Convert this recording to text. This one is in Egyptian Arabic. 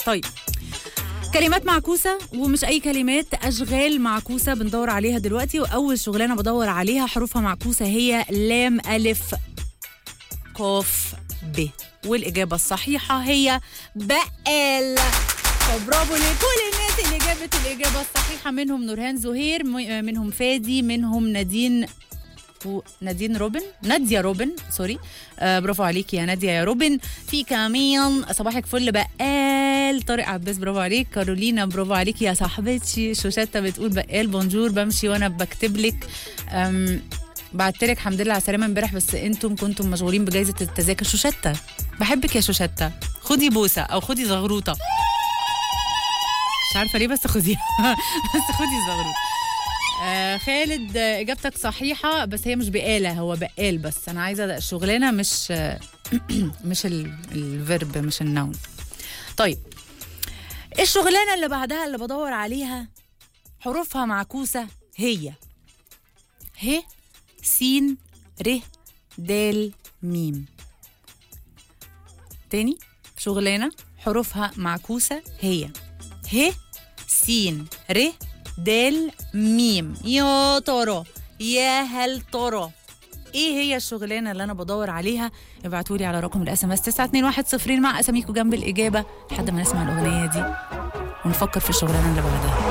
طيب كلمات معكوسة ومش أي كلمات أشغال معكوسة بندور عليها دلوقتي وأول شغلانة بدور عليها حروفها معكوسة هي لام ألف قاف ب والإجابة الصحيحة هي بقال فبرافو لكل الناس اللي جابت الإجابة الصحيحة منهم نورهان زهير م- منهم فادي منهم نادين و- نادين روبن نادية روبن سوري آه برافو عليك يا نادية يا روبن في كمان صباحك فل بقال طارق عباس برافو عليك كارولينا برافو عليك يا صاحبتي شوشتة بتقول بقال بونجور بمشي وانا بكتب لك أم، بعت لك الحمد لله على السلامه امبارح بس انتم كنتم مشغولين بجائزه التذاكر شوشتة بحبك يا شوشتة خدي بوسه او خدي زغروطه مش عارفه ليه بس خديها بس خدي زغروطه آه خالد آه، اجابتك صحيحه بس هي مش بقاله هو بقال بس انا عايزه الشغلانه مش آه، مش ال- الفيرب مش النون طيب الشغلانه اللي بعدها اللي بدور عليها حروفها معكوسه هي ه س ر د ميم تاني شغلانه حروفها معكوسه هي ه س ر د ميم يا ترى يا هل ترى ايه هي الشغلانه اللي انا بدور عليها ابعتوا لي على رقم الاس ام اس 921 مع اساميكم جنب الاجابه لحد ما نسمع الاغنيه دي ونفكر في الشغلانه اللي بعدها